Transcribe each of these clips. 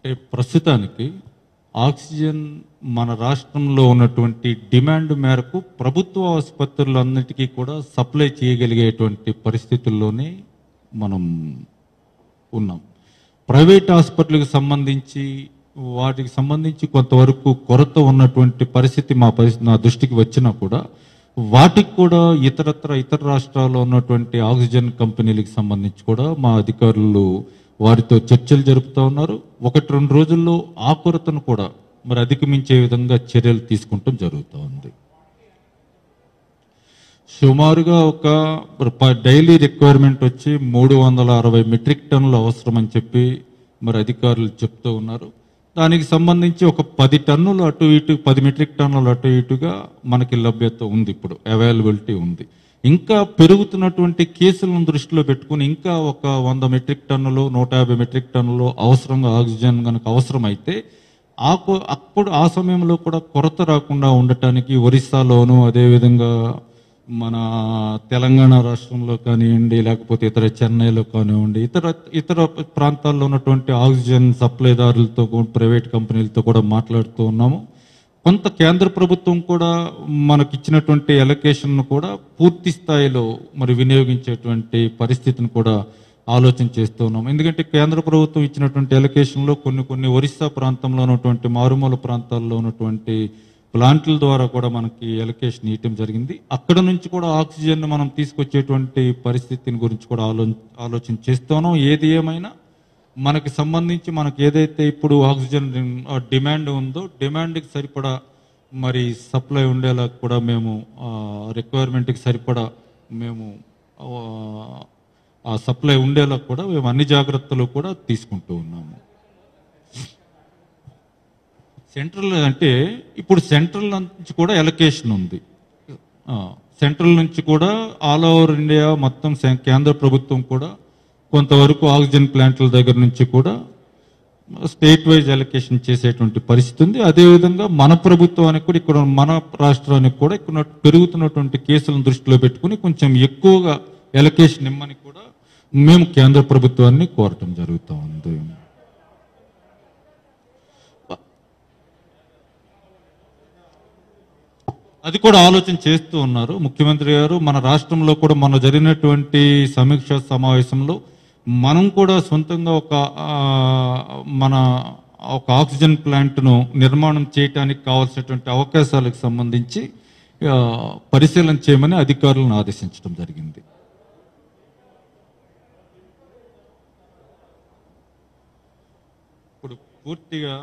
అంటే ప్రస్తుతానికి ఆక్సిజన్ మన రాష్ట్రంలో ఉన్నటువంటి డిమాండ్ మేరకు ప్రభుత్వ ఆసుపత్రులన్నిటికీ కూడా సప్లై చేయగలిగేటువంటి పరిస్థితుల్లోనే మనం ఉన్నాం ప్రైవేట్ హాస్పిటల్కి సంబంధించి వాటికి సంబంధించి కొంతవరకు కొరత ఉన్నటువంటి పరిస్థితి మా పరిస్థితి నా దృష్టికి వచ్చినా కూడా వాటికి కూడా ఇతరత్ర ఇతర రాష్ట్రాల్లో ఉన్నటువంటి ఆక్సిజన్ కంపెనీలకు సంబంధించి కూడా మా అధికారులు వారితో చర్చలు జరుపుతూ ఉన్నారు ఒకటి రెండు రోజుల్లో ఆ కొరతను కూడా మరి అధిగమించే విధంగా చర్యలు తీసుకుంటాం జరుగుతూ ఉంది సుమారుగా ఒక ప- డైలీ రిక్వైర్మెంట్ వచ్చి మూడు వందల అరవై మెట్రిక్ టన్నులు అవసరం అని చెప్పి మరి అధికారులు చెప్తూ ఉన్నారు దానికి సంబంధించి ఒక పది టన్నులు అటు ఇటు పది మెట్రిక్ టన్నులు అటు ఇటుగా మనకి లభ్యత ఉంది ఇప్పుడు అవైలబిలిటీ ఉంది ఇంకా పెరుగుతున్నటువంటి కేసులను దృష్టిలో పెట్టుకుని ఇంకా ఒక వంద మెట్రిక్ టన్నులు నూట యాభై మెట్రిక్ టన్నులు అవసరంగా ఆక్సిజన్ కనుక అవసరమైతే ఆ కొ- అప్పుడు ఆ సమయంలో కూడా కొరత రాకుండా ఉండటానికి ఒరిస్సాలోను అదేవిధంగా మన తెలంగాణ రాష్ట్రంలో కానివ్వండి లేకపోతే ఇతర చెన్నైలో కానివ్వండి ఇతర ఇతర ప్రాంతాల్లో ఉన్నటువంటి ఆక్సిజన్ సప్లైదారులతో కూ- ప్రైవేట్ కంపెనీలతో కూడా మాట్లాడుతూ ఉన్నాము కొంత కేంద్ర ప్రభుత్వం కూడా మనకిచ్చినటువంటి ఎలకేషన్ కూడా పూర్తి స్థాయిలో మరి వినియోగించేటువంటి పరిస్థితిని కూడా ఆలోచన చేస్తూ ఉన్నాం ఎందుకంటే కేంద్ర ప్రభుత్వం ఇచ్చినటువంటి ఎలకేషన్లో కొన్ని కొన్ని ఒరిస్సా ప్రాంతంలో ఉన్నటువంటి మారుమూల ప్రాంతాల్లో ఉన్నటువంటి ప్లాంట్ల ద్వారా కూడా మనకి ఎలకేషన్ ఇవ్వటం జరిగింది అక్కడ నుంచి కూడా ఆక్సిజన్ మనం తీసుకొచ్చేటువంటి పరిస్థితిని గురించి కూడా ఆలో ఆలోచన చేస్తున్నాం ఏది ఏమైనా మనకి సంబంధించి మనకి ఏదైతే ఇప్పుడు ఆక్సిజన్ డిమాండ్ ఉందో డిమాండ్కి సరిపడా మరి సప్లై ఉండేలా కూడా మేము రిక్వైర్మెంట్కి సరిపడా మేము ఆ, ఆ సప్లై ఉండేలా కూడా మేము అన్ని జాగ్రత్తలు కూడా తీసుకుంటూ ఉన్నాము సెంట్రల్ అంటే ఇప్పుడు సెంట్రల్ నుంచి కూడా ఎలకేషన్ ఉంది ఆ, సెంట్రల్ నుంచి కూడా ఆల్ ఓవర్ ఇండియా మొత్తం సెం- కేంద్ర ప్రభుత్వం కూడా కొంతవరకు ఆక్సిజన్ ప్లాంట్ల దగ్గర నుంచి కూడా స్టేట్ వైజ్ ఎలకేషన్ చేసేటువంటి పరిస్థితి ఉంది అదేవిధంగా మన ప్రభుత్వానికి కూడా ఇక్కడ మన రాష్ట్రానికి కూడా ఇక్కడ ఉన్న పెరుగుతున్నటువంటి కేసులను దృష్టిలో పెట్టుకుని కొంచెం ఎక్కువగా ఎలకేషన్ ఇమ్మని కూడా మేము కేంద్ర ప్రభుత్వాన్ని కోరటం జరుగుతూ ఉంది అది కూడా ఆలోచన చేస్తూ ఉన్నారు ముఖ్యమంత్రి గారు మన రాష్ట్రంలో కూడా మన జరిగినటువంటి సమీక్ష సమావేశంలో మనం కూడా సొంతంగా ఒక ఆ, మన ఒక ఆక్సిజన్ ప్లాంట్ను నిర్మాణం చేయడానికి కావాల్సినటువంటి అవకాశాలకు సంబంధించి ఆ, పరిశీలన చేయమని అధికారులను ఆదేశించడం జరిగింది ఇప్పుడు పూర్తిగా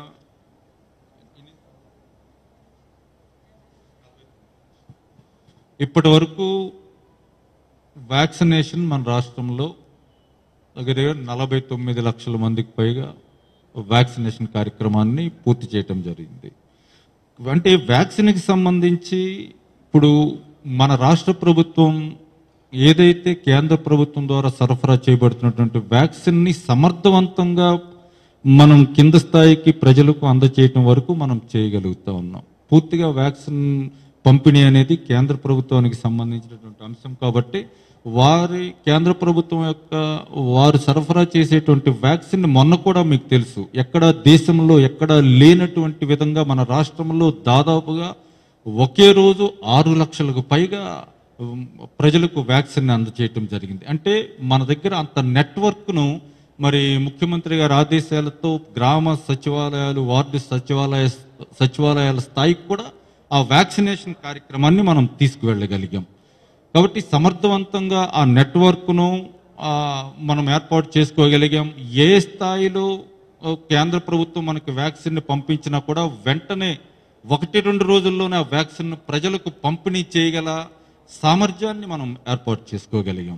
ఇప్పటి వరకు వ్యాక్సినేషన్ మన రాష్ట్రంలో దగ్గర నలభై తొమ్మిది లక్షల మందికి పైగా వ్యాక్సినేషన్ కార్యక్రమాన్ని పూర్తి చేయటం జరిగింది అంటే వ్యాక్సిన్కి సంబంధించి ఇప్పుడు మన రాష్ట్ర ప్రభుత్వం ఏదైతే కేంద్ర ప్రభుత్వం ద్వారా సరఫరా చేయబడుతున్నటువంటి వ్యాక్సిన్ని సమర్థవంతంగా మనం కింద స్థాయికి ప్రజలకు అందచేయటం వరకు మనం చేయగలుగుతా ఉన్నాం పూర్తిగా వ్యాక్సిన్ పంపిణీ అనేది కేంద్ర ప్రభుత్వానికి సంబంధించినటువంటి అంశం కాబట్టి వారి కేంద్ర ప్రభుత్వం యొక్క వారు సరఫరా చేసేటువంటి వ్యాక్సిన్ మొన్న కూడా మీకు తెలుసు ఎక్కడ దేశంలో ఎక్కడ లేనటువంటి విధంగా మన రాష్ట్రంలో దాదాపుగా ఒకే రోజు ఆరు లక్షలకు పైగా ఉమ్, ప్రజలకు వ్యాక్సిన్ అందజేయటం జరిగింది అంటే మన దగ్గర అంత నెట్వర్క్ను మరి ముఖ్యమంత్రి గారి ఆదేశాలతో గ్రామ సచివాలయాలు వార్డు సచివాలయ సచివాలయాల స్థాయికి కూడా ఆ వ్యాక్సినేషన్ కార్యక్రమాన్ని మనం తీసుకువెళ్ళగలిగాం కాబట్టి సమర్థవంతంగా ఆ నెట్వర్క్ను ఆ, మనం ఏర్పాటు చేసుకోగలిగాం ఏ స్థాయిలో ఆ, కేంద్ర ప్రభుత్వం మనకి వ్యాక్సిన్ పంపించినా కూడా వెంటనే ఒకటి రెండు రోజుల్లోనే ఆ వ్యాక్సిన్ ప్రజలకు పంపిణీ చేయగల సామర్థ్యాన్ని మనం ఏర్పాటు చేసుకోగలిగాం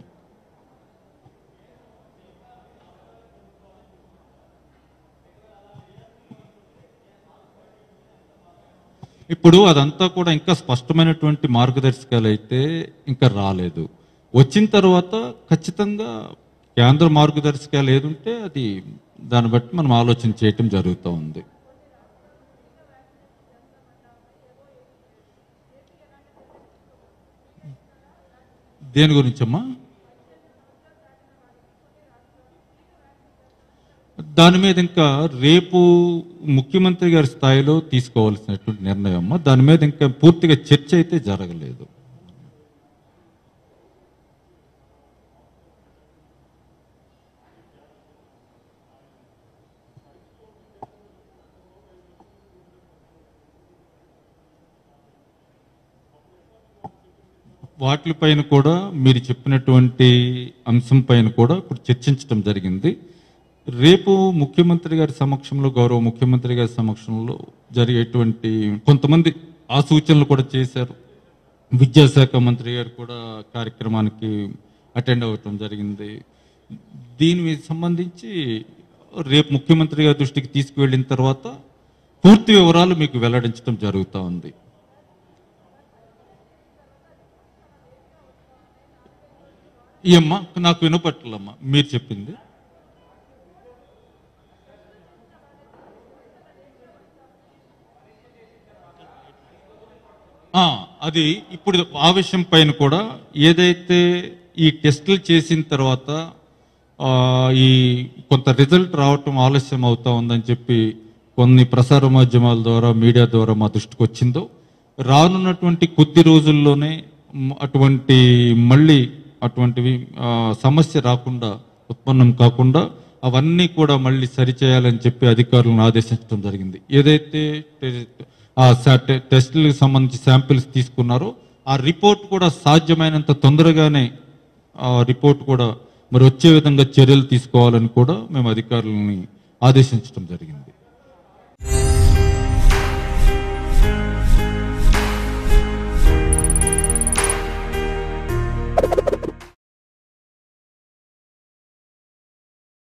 ఇప్పుడు అదంతా కూడా ఇంకా స్పష్టమైనటువంటి మార్గదర్శకాలు అయితే ఇంకా రాలేదు వచ్చిన తర్వాత ఖచ్చితంగా కేంద్ర మార్గదర్శకాలు ఏదుంటే అది దాన్ని బట్టి మనం ఆలోచన చేయటం జరుగుతూ ఉంది దేని గురించమ్మా దాని మీద ఇంకా రేపు ముఖ్యమంత్రి గారి స్థాయిలో తీసుకోవాల్సినటువంటి నిర్ణయం అమ్మా దాని మీద ఇంకా పూర్తిగా చర్చ అయితే జరగలేదు వాటిపైన కూడా మీరు చెప్పినటువంటి అంశం పైన కూడా ఇప్పుడు చర్చించడం జరిగింది రేపు ముఖ్యమంత్రి గారి సమక్షంలో గౌరవ ముఖ్యమంత్రి గారి సమక్షంలో జరిగేటువంటి కొంతమంది ఆ సూచనలు కూడా చేశారు విద్యాశాఖ మంత్రి గారు కూడా కార్యక్రమానికి అటెండ్ అవ్వటం జరిగింది దీని మీద సంబంధించి రేపు ముఖ్యమంత్రి గారి దృష్టికి తీసుకువెళ్ళిన తర్వాత పూర్తి వివరాలు మీకు వెల్లడించడం జరుగుతూ ఉంది ఈ అమ్మ నాకు వినపట్లమ్మా మీరు చెప్పింది ఆ, అది ఇప్పుడు ఆ విషయం పైన కూడా ఏదైతే ఈ టెస్టులు చేసిన తర్వాత ఆ, ఈ కొంత రిజల్ట్ రావటం ఆలస్యం అవుతా ఉందని చెప్పి కొన్ని ప్రసార మాధ్యమాల ద్వారా మీడియా ద్వారా మా దృష్టికి వచ్చిందో రానున్నటువంటి కొద్ది రోజుల్లోనే మ్, అటువంటి మళ్ళీ అటువంటివి ఆ, సమస్య రాకుండా ఉత్పన్నం కాకుండా అవన్నీ కూడా మళ్ళీ సరిచేయాలని చెప్పి అధికారులను ఆదేశించడం జరిగింది ఏదైతే టె- ఆ శా- టె- టెస్టులకు సంబంధించి శాంపిల్స్ తీసుకున్నారో ఆ రిపోర్ట్ కూడా సాధ్యమైనంత తొందరగానే ఆ రిపోర్ట్ కూడా మరి వచ్చే విధంగా చర్యలు తీసుకోవాలని కూడా మేము అధికారులని ఆదేశించడం జరిగింది